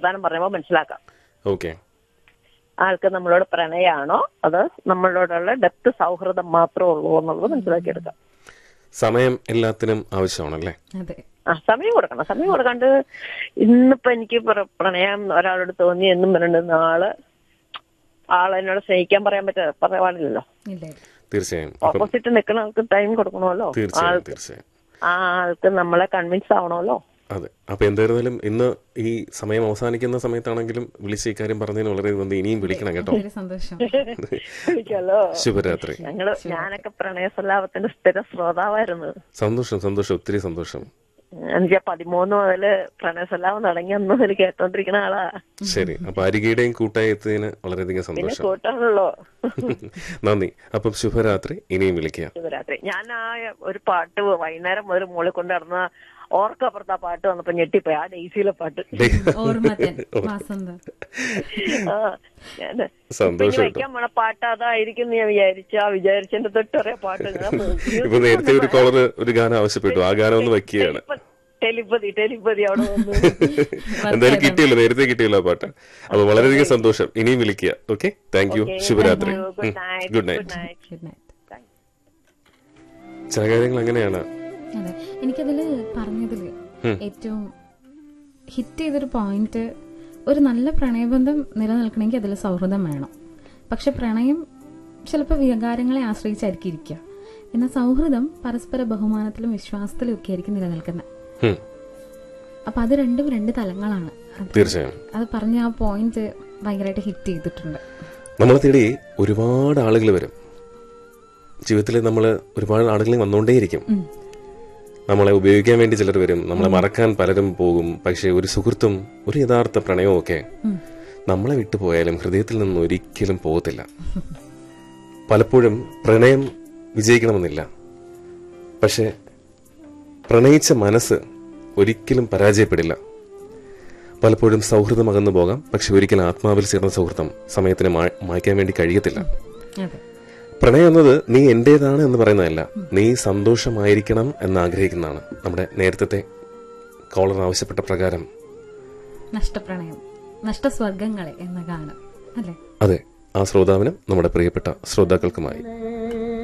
വർത്താനം പറയുമ്പോൾ മനസ്സിലാക്കാം ഓക്കെ ആൾക്ക് നമ്മളോട് പ്രണയാണോ അത് നമ്മളോടുള്ള ഡെപ്ത് സൗഹൃദം മാത്രമേ ഉള്ളൂ എന്നുള്ളത് മനസ്സിലാക്കിയെടുക്കാം സമയം എല്ലാത്തിനും ആവശ്യമാണല്ലേ അതെ ആ സമയം കൊടുക്കണം സമയം കൊടുക്കാണ്ട് ഇന്നിപ്പോ എനിക്ക് പ്ര- പ്രണയം ഒരാളോട് തോന്നി എന്നും പറയുന്നത് നാള് ആളെന്നോട് സ്നേഹിക്കാൻ പറയാൻ പറ്റ പറയാൻ പാടില്ലല്ലോ ഇല്ല ഇല്ല തീർച്ചയായും അപ്പം ഓപ്പോസിറ്റ് നിൽക്കുന്ന ആൾക്ക് ടൈം കൊടുക്കണമല്ലോ തീർച്ചയായും ആൾക്ക് തീർച്ചയായും ആ ആൾക്ക് നമ്മളെ കൺവിൻസ് ആവണമല്ലോ അതെ അപ്പൊ എന്തായിരുന്നാലും ഇന്ന് ഈ സമയം അവസാനിക്കുന്ന സമയത്താണെങ്കിലും വിളിച്ച് ഇക്കാര്യം പറഞ്ഞതിന് വളരെ നന്ദി ഇനിയും വിളിക്കണം കേട്ടോ വളരെ സന്തോഷം വിളിക്കാലോ ശുഭരാത്രി ഞങ്ങള് ഞാനൊക്കെ പ്രണയ സല്ലാപത്തിന്റെ സ്ഥിര ശ്രോതാവായിരുന്നു സന്തോഷം സന്തോഷം ഒത്തിരി സന്തോഷം എനിക്ക് പതിമൂന്ന് മുതല് പ്രണയ സല്ലാപം തുടങ്ങി അന്ന് മുതൽ കേട്ടോണ്ടിരിക്കുന്ന ആളാ ശരി അപ്പൊ അരികയുടെയും കൂട്ടായി എത്തിയതിന് വളരെയധികം പിന്നെ സന്തോഷം കൂട്ടാണല്ലോ നന്ദി അപ്പം ശുഭരാത്രി ഇനിയും വിളിക്കുക ശിവരാത്രി ഞാൻ ആ ഒരു പാട്ട് വൈകുന്നേരം മുതൽ മുകളിൽ കൊണ്ട് നടന്ന ഓർക്കപ്പുറത്ത് ആ പാട്ട് വന്നപ്പോ ഞെട്ടിപ്പോയി ആ ഡെയ്സിയിലെ പാട്ട് ഓർമ്മത്തൻ വാസന്തം ആ ഞാന് സന്തോഷം ഇനി വയ്ക്കാൻ പോണ പാട്ട് അതായിരിക്കും എന്ന് ഞാൻ വിചാരിച്ച ആ വിചാരിച്ചതിന്റെ തൊട്ടറിയ പാട്ട് ഞാൻ ഇപ്പൊ നേരത്തെ ഒരു കോളർ ഒരു ഗാനം ആവശ്യപ്പെട്ടു ആ ഗാനം ഒന്ന് വെക്കുകയാണ് ടെലിപ്പതി ടെലിപ്പതി അവിടെ വന്നു എന്തായാലും കിട്ടിയല്ലോ നേരത്തെ കിട്ടിയല്ലോ ആ പാട്ട് അപ്പൊ വളരെയധികം സന്തോഷം ഇനിയും വിളിക്കുക ഓക്കെ താങ്ക് യു ശുഭരാത്രി good night good night good night ചില കാര്യങ്ങൾ അങ്ങനെയാണ് അതെ എനിക്കതില് പറഞ്ഞതില് ഏറ്റവും ഹിറ്റ് ചെയ്തൊരു പോയിന്റ് ഒരു നല്ല പ്രണയബന്ധം നിലനിൽക്കണമെങ്കിൽ അതിൽ സൗഹൃദം വേണം പക്ഷെ പ്രണയം ചിലപ്പോൾ വികാരങ്ങളെ ആശ്രയിച്ചായിരിക്കും ഇരിക്കുക എന്നാൽ സൗഹൃദം പരസ്പര ബഹുമാനത്തിലും വിശ്വാസത്തിലും ഒക്കെ ആയിരിക്കും നിലനിൽക്കുന്നത് ഹും, അപ്പൊ അത് രണ്ടും രണ്ട് തലങ്ങളാണ് അത് തീർച്ചയായും അത് പറഞ്ഞ ആ പോയിന്റ് ഭയങ്കരമായിട്ട് ഹിറ്റ് ചെയ്തിട്ടുണ്ട് നമ്മളെ തേടി ഒരുപാട് ആളുകൾ വരും ജീവിതത്തിൽ നമ്മൾ ഒരുപാട് ആളുകൾ വന്നുകൊണ്ടേയിരിക്കും നമ്മളെ ഉപയോഗിക്കാൻ വേണ്ടി ചിലർ വരും നമ്മളെ മറക്കാൻ പലരും പോകും പക്ഷെ ഒരു സുഹൃത്തും ഒരു യഥാർത്ഥ പ്രണയവും ഒക്കെ നമ്മളെ വിട്ടുപോയാലും ഹൃദയത്തിൽ നിന്ന് ഒരിക്കലും പോകത്തില്ല പലപ്പോഴും പ്രണയം വിജയിക്കണമെന്നില്ല പക്ഷെ പ്രണയിച്ച മനസ്സ് ഒരിക്കലും പരാജയപ്പെടില്ല പലപ്പോഴും സൗഹൃദം അകന്നു പോകാം പക്ഷെ ഒരിക്കലും ആത്മാവിൽ ചേർന്ന സൗഹൃദം സമയത്തിന് മാ- മായ്ക്കാൻ വേണ്ടി കഴിയത്തില്ല അതെ പ്രണയം എന്നത് നീ എന്റേതാണ് എന്ന് പറയുന്നതല്ല നീ സന്തോഷമായിരിക്കണം എന്ന് ആഗ്രഹിക്കുന്നതാണ് നമ്മുടെ നേരത്തെ കോളർ ആവശ്യപ്പെട്ട പ്രകാരം നഷ്ടപ്രണയം നഷ്ടസ്വർഗങ്ങളെ എന്ന ഗാനം അല്ലേ അതെ ആ ശ്രോതാവിനും നമ്മുടെ പ്രിയപ്പെട്ട ശ്രോതാക്കൾക്കുമായി